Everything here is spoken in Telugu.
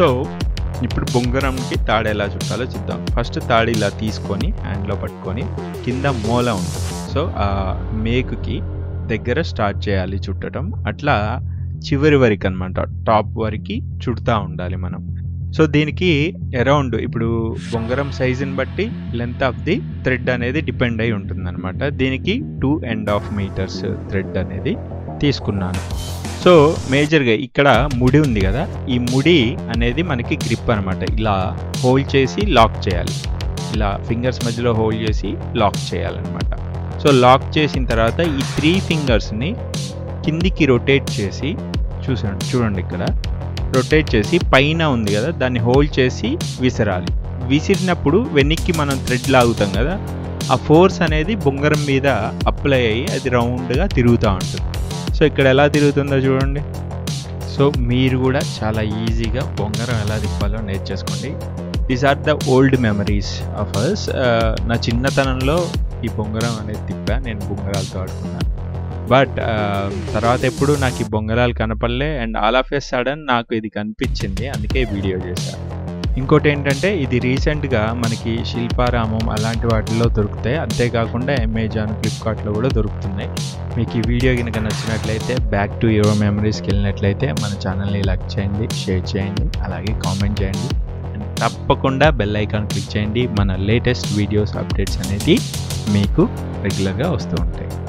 సో ఇప్పుడు బొంగరంకి తాడు ఎలా చుట్టాలో చూద్దాం ఫస్ట్ తాడు ఇలా తీసుకొని హ్యాండ్లో పట్టుకొని కింద మూల ఉంటుంది సో ఆ మేకుకి దగ్గర స్టార్ట్ చేయాలి చుట్టడం అట్లా చివరి వరకు అనమాట టాప్ వరకు చుడుతూ ఉండాలి మనం సో దీనికి అరౌండ్ ఇప్పుడు బొంగరం సైజుని బట్టి లెంత్ ఆఫ్ ది థ్రెడ్ అనేది డిపెండ్ అయి ఉంటుంది అనమాట దీనికి two and half metres thread అనేది తీసుకున్నాను సో మేజర్గా ఇక్కడ ముడి ఉంది కదా ఈ ముడి అనేది మనకి గ్రిప్ అనమాట ఇలా హోల్డ్ చేసి లాక్ చేయాలి ఇలా ఫింగర్స్ మధ్యలో హోల్డ్ చేసి లాక్ చేయాలన్నమాట సో లాక్ చేసిన తర్వాత ఈ త్రీ ఫింగర్స్ని కిందికి రొటేట్ చేసి చూసండి చూడండి ఇక్కడ రొటేట్ చేసి పైన ఉంది కదా దాన్ని హోల్డ్ చేసి విసరాలి విసిరినప్పుడు వెనక్కి మనం థ్రెడ్ లాగుతాం కదా ఆ ఫోర్స్ అనేది బొంగరం మీద అప్లై అయ్యి అది రౌండ్గా తిరుగుతూ ఉంటుంది సో ఇక్కడ ఎలా తిరుగుతుందో చూడండి సో మీరు కూడా చాలా ఈజీగా బొంగరం ఎలా తిప్పాలో నేర్చేసుకోండి these are the old memories of us నా చిన్నతనంలో ఈ బొంగరం అనేది తిప్పా నేను బొంగరాలతో ఆడుకున్నాను బట్ తర్వాత ఎప్పుడు నాకు ఈ బొంగరాలు కనపడలే and all of a sudden నాకు ఇది కనిపించింది అందుకే వీడియో చేశాను ఇంకోటి ఏంటంటే ఇది రీసెంట్గా మనకి శిల్పారామం అలాంటి వాటిల్లో దొరుకుతాయి అంతేకాకుండా అమెజాన్ ఫ్లిప్కార్ట్లో కూడా దొరుకుతున్నాయి మీకు ఈ వీడియో కనుక నచ్చినట్లయితే బ్యాక్ టు యువర్ మెమరీస్కి వెళ్ళినట్లయితే మన ఛానల్ని లైక్ చేయండి షేర్ చేయండి అలాగే కామెంట్ చేయండి అండ్ తప్పకుండా బెల్ ఐకాన్ క్లిక్ చేయండి మన లేటెస్ట్ వీడియోస్ అప్డేట్స్ అనేది మీకు రెగ్యులర్గా వస్తూ ఉంటాయి